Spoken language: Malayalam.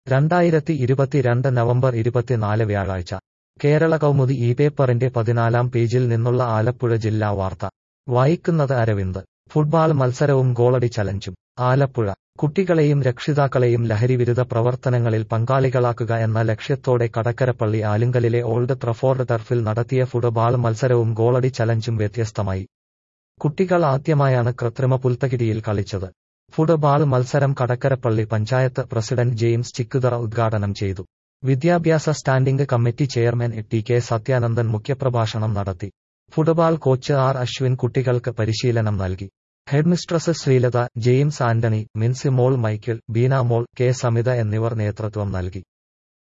രണ്ടായിരത്തി ഇരുപത്തിരണ്ട് നവംബർ ഇരുപത്തിനാല് വ്യാഴാഴ്ച കേരള കൗമുദി ഈ പേപ്പറിന്റെ പതിനാലാം പേജിൽ നിന്നുള്ള ആലപ്പുഴ ജില്ലാ വാർത്ത വായിക്കുന്നത് അരവിന്ദ് ഫുട്ബാൾ മത്സരവും ഗോളടി ചലഞ്ചും ആലപ്പുഴ കുട്ടികളെയും രക്ഷിതാക്കളെയും ലഹരിവിരുദ്ധ പ്രവർത്തനങ്ങളിൽ പങ്കാളികളാക്കുക എന്ന ലക്ഷ്യത്തോടെ കടക്കരപ്പള്ളി ആലുങ്കലിലെ ഓൾഡ് ട്രഫോർഡ് ടർഫിൽ നടത്തിയ ഫുട്ബാൾ മത്സരവും ഗോളടി ചലഞ്ചും വ്യത്യസ്തമായി കുട്ടികൾ ആദ്യമായാണ് കൃത്രിമ പുൽത്തകിടിയിൽ കളിച്ചത് ഫുട്ബാൾ മത്സരം കടക്കരപ്പള്ളി പഞ്ചായത്ത് പ്രസിഡന്റ് ജെയിംസ് ചിക്കുതറ ഉദ്ഘാടനം ചെയ്തു വിദ്യാഭ്യാസ standing committee chairman T K Sathyanandan മുഖ്യപ്രഭാഷണം നടത്തി ഫുട്ബാൾ കോച്ച് ആർ അശ്വിൻ കുട്ടികൾക്ക് പരിശീലനം നൽകി ഹെഡ്മിസ്ട്രസ് ശ്രീലത ജെയിംസ് ആന്റണി മിൻസി മോൾ മൈക്കിൾ ബീന മോൾ കെ സമിത എന്നിവർ നേതൃത്വം നൽകി